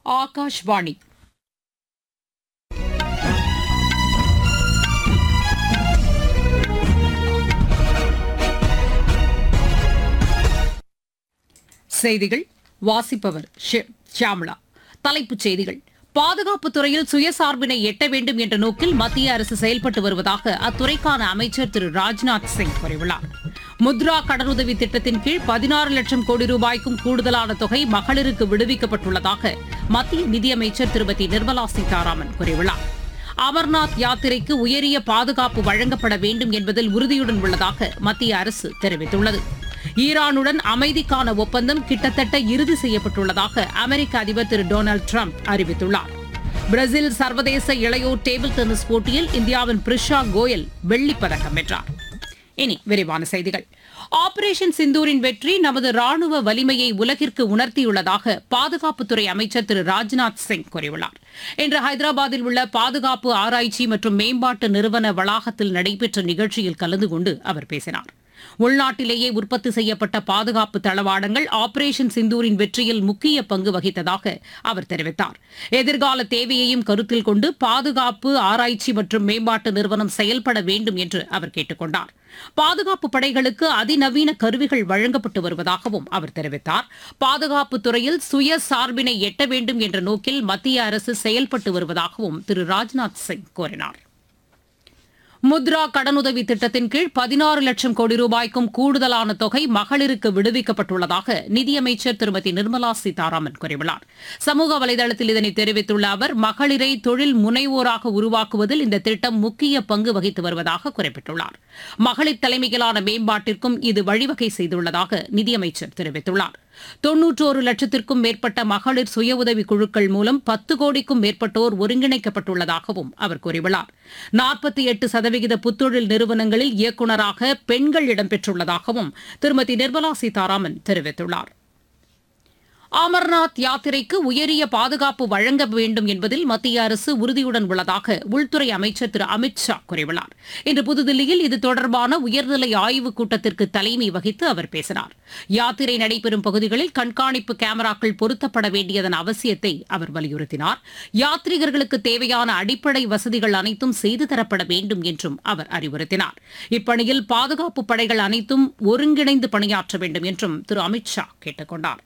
ஆகாஷ்வாணி செய்திகள் வாசிப்பவர் ஷி- ஷியாமளா தலைப்புச் செய்திகள் பாதுகாப்புத் துறையில் சுயசார்பினை எட்ட வேண்டும் என்ற நோக்கில் மத்திய அரசு செயல்பட்டு வருவதாக அத்துறைக்கான அமைச்சர் திரு ராஜ்நாத் சிங் கூறியுள்ளார் முத்ரா கடனுதவி திட்டத்தின் கீழ் பதினாறு லட்சம் கோடி ரூபாய்க்கும் கூடுதலான தொகை மகளிருக்கு விடுவிக்கப்பட்டுள்ளதாக மத்திய நிதியமைச்சர் திருமதி நிர்மலா சீதாராமன் கூறியுள்ளார் அமர்நாத் யாத்திரைக்கு உயரிய பாதுகாப்பு வழங்கப்பட வேண்டும் என்பதில் உறுதியுடன் உள்ளதாக மத்திய அரசு தெரிவித்துள்ளது ஈரானுடன் அமைதிக்கான ஒப்பந்தம் கிட்டத்தட்ட இறுதி செய்யப்பட்டுள்ளதாக அமெரிக்க அதிபர் திரு டொனால்டு டிரம்ப் அறிவித்துள்ளார் பிரேசில் சர்வதேச இளையோர் டேபிள் டென்னிஸ் போட்டியில் இந்தியாவின் பிரிஷா கோயல் வெள்ளிப் பதக்கம் வென்றார் இனி விரிவான செய்திகள் ஆபரேஷன் சிந்தூரின் வெற்றி நமது ராணுவ வலிமையை உலகிற்கு உணர்த்தியுள்ளதாக பாதுகாப்புத்துறை அமைச்சர் திரு ராஜ்நாத் சிங் கூறியுள்ளார் இன்று ஹைதராபாத்தில் உள்ள பாதுகாப்பு ஆராய்ச்சி மற்றும் மேம்பாட்டு நிறுவன வளாகத்தில் நடைபெற்ற நிகழ்ச்சியில் கலந்து கொண்டு அவர் பேசினார் உள்நாட்டிலேயே உற்பத்தி செய்யப்பட்ட பாதுகாப்பு தளவாடங்கள் ஆபரேஷன் சிந்தூரின் வெற்றியில் முக்கிய பங்கு வகித்ததாக அவர் தெரிவித்தார் எதிர்கால தேவையையும் கருத்தில் கொண்டு பாதுகாப்பு ஆராய்ச்சி மற்றும் மேம்பாட்டு நிறுவனம் செயல்பட வேண்டும் என்று அவர் கேட்டுக் கொண்டார் பாதுகாப்பு படைகளுக்கு அதிநவீன கருவிகள் வழங்கப்பட்டு வருவதாகவும் அவர் தெரிவித்தார் பாதுகாப்பு துறையில் சுய சார்பினை எட்ட வேண்டும் என்ற நோக்கில் மத்திய அரசு செயல்பட்டு வருவதாகவும் திரு ராஜ்நாத் சிங் கூறினார் முத்ரா கடனுதவி திட்டத்தின் கீழ் பதினாறு லட்சம் கோடி ரூபாய்க்கும் கூடுதலான தொகை மகளிருக்கு விடுவிக்கப்பட்டுள்ளதாக நிதியமைச்சர் திருமதி நிர்மலா சீதாராமன் கூறியுள்ளார் சமூக வலைதளத்தில் இதனை தெரிவித்துள்ள அவர் மகளிரை தொழில் முனைவோராக உருவாக்குவதில் இந்த திட்டம் முக்கிய பங்கு வகித்து வருவதாக குறிப்பிட்டுள்ளார் மகளிர் தலைமையிலான மேம்பாட்டிற்கும் இது வழிவகை செய்துள்ளதாக நிதியமைச்சர் தெரிவித்துள்ளார் தொன்னூற்றோரு லட்சத்திற்கும் மேற்பட்ட மகளிர் சுய உதவி குழுக்கள் மூலம் பத்து கோடிக்கும் மேற்பட்டோர் ஒருங்கிணைக்கப்பட்டுள்ளதாகவும் அவர் கூறியுள்ளார் நாற்பத்தி எட்டு சதவிகித புத்தொழில் நிறுவனங்களில் இயக்குநராக பெண்கள் இடம்பெற்றுள்ளதாகவும் திருமதி நிர்மலா சீதாராமன் தெரிவித்துள்ளார் அமர்நாத் யாத்திரைக்கு உயரிய பாதுகாப்பு வழங்க வேண்டும் என்பதில் மத்திய அரசு உறுதியுடன் உள்ளதாக உள்துறை அமைச்சர் திரு அமித் ஷா கூறியுள்ளார் இன்று புதுதில்லியில் இது தொடர்பான உயர்நிலை ஆய்வுக் கூட்டத்திற்கு தலைமை வகித்து அவர் பேசினார் யாத்திரை நடைபெறும் பகுதிகளில் கண்காணிப்பு கேமராக்கள் பொருத்தப்பட வேண்டியதன் அவசியத்தை அவர் வலியுறுத்தினார் யாத்ரீகர்களுக்கு தேவையான அடிப்படை வசதிகள் அனைத்தும் செய்து தரப்பட வேண்டும் என்றும் அவர் அறிவுறுத்தினார் இப்பணியில் பாதுகாப்பு படைகள் அனைத்தும் ஒருங்கிணைந்து பணியாற்ற வேண்டும் என்றும் திரு அமித் ஷா கேட்டுக் கொண்டார்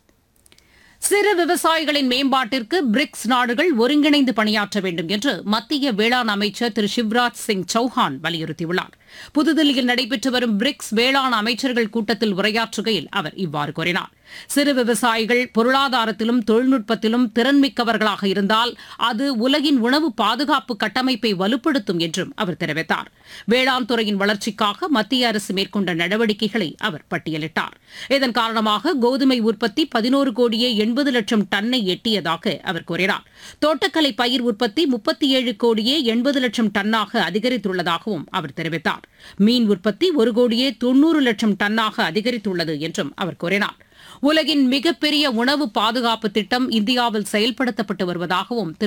சிறு விவசாயிகளின் மேம்பாட்டிற்கு பிரிக்ஸ் நாடுகள் ஒருங்கிணைந்து பணியாற்ற வேண்டும் என்று மத்திய வேளாண் அமைச்சர் திரு சிவராஜ் சிங் சௌஹான் வலியுறுத்தியுள்ளார் புதுதில்லியில் நடைபெற்று வரும் பிரிக்ஸ் வேளாண் அமைச்சர்கள் கூட்டத்தில் உரையாற்றுகையில் அவர் இவ்வாறு கூறினார் சிறு விவசாயிகள் பொருளாதாரத்திலும் தொழில்நுட்பத்திலும் திறன்மிக்கவர்களாக இருந்தால் அது உலகின் உணவு பாதுகாப்பு கட்டமைப்பை வலுப்படுத்தும் என்றும் அவர் தெரிவித்தார் வேளாண் துறையின் வளர்ச்சிக்காக மத்திய அரசு மேற்கொண்ட நடவடிக்கைகளை அவர் பட்டியலிட்டார் இதன் காரணமாக கோதுமை உற்பத்தி பதினோரு கோடியே எண்பது லட்சம் டன்னை எட்டியதாக அவர் கூறினார் தோட்டக்கலை பயிர் உற்பத்தி முப்பத்தி ஏழு கோடியே எண்பது லட்சம் டன்னாக அதிகரித்துள்ளதாகவும் அவர் தெரிவித்தார் மீன் உற்பத்தி ஒரு கோடியே தொன்னூறு லட்சம் டன்னாக அதிகரித்துள்ளது என்றும் அவர் கூறினார் உலகின் மிகப்பெரிய உணவு பாதுகாப்பு திட்டம் இந்தியாவில் செயல்படுத்தப்பட்டு வருவதாகவும் திரு